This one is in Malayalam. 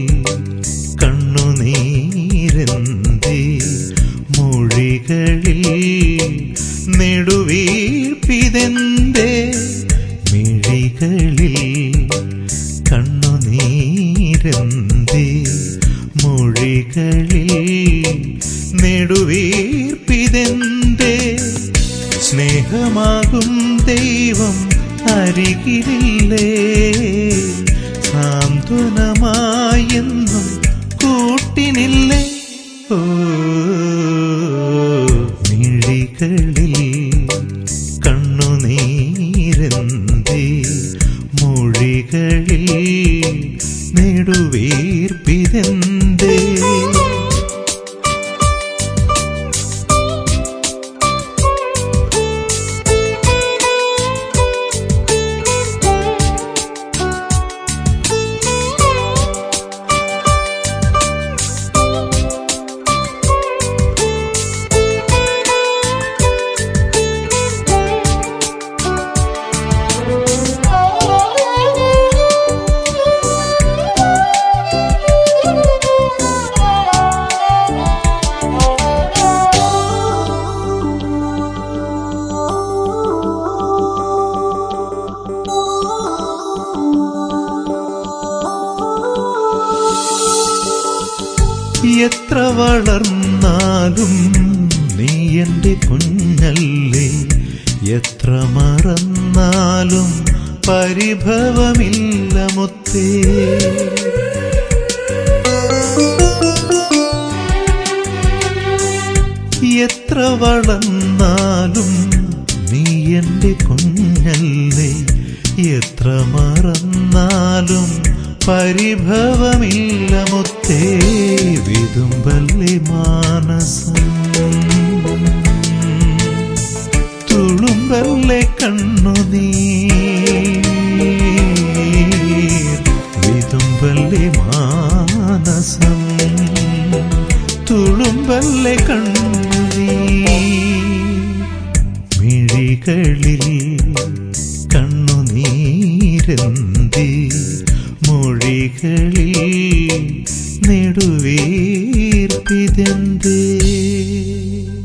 കണ്ണുനീരെന്തേ മൊഴികളിൽ നെടുവീർപ്പിതെന്തേ മിഴികളിൽ കണ്ണുനീരെന്തേ മൊഴികളിൽ നെടുവീർപ്പിതെന്തേ സ്നേഹമാകും ദൈവം അരികിലില്ലേ സാന്ത്വനമായെന്നും കൂട്ടിനില്ലേ ഓ മിഴികളിൽ കണ്ണുനീരെന്തേ മൊഴികളിൽ നെടുവീർപ്പിതെന്തേ എത്ര വളർന്നാലും നീ എന്റെ കുഞ്ഞല്ലേ എത്ര മറന്നാലും പരിഭവമില്ല മുത്തേ എത്ര വളർന്നാലും നീ എന്റെ കുഞ്ഞല്ലേ എത്ര മറന്നാലും പരിഭവമില്ല മുത്തേ വിതുമ്പല്ലേ മാനസം തുളുമ്പല്ലേ കണ്ണുനീ വിതുമ്പല്ലേ മാനസം തുളുമ്പല്ലേ കണ്ണുനീ മിഴികളിൽ കണ്ണുനീരെന്തേ മൊഴികളിൽ നെടുവീർപ്പിതെന്തേ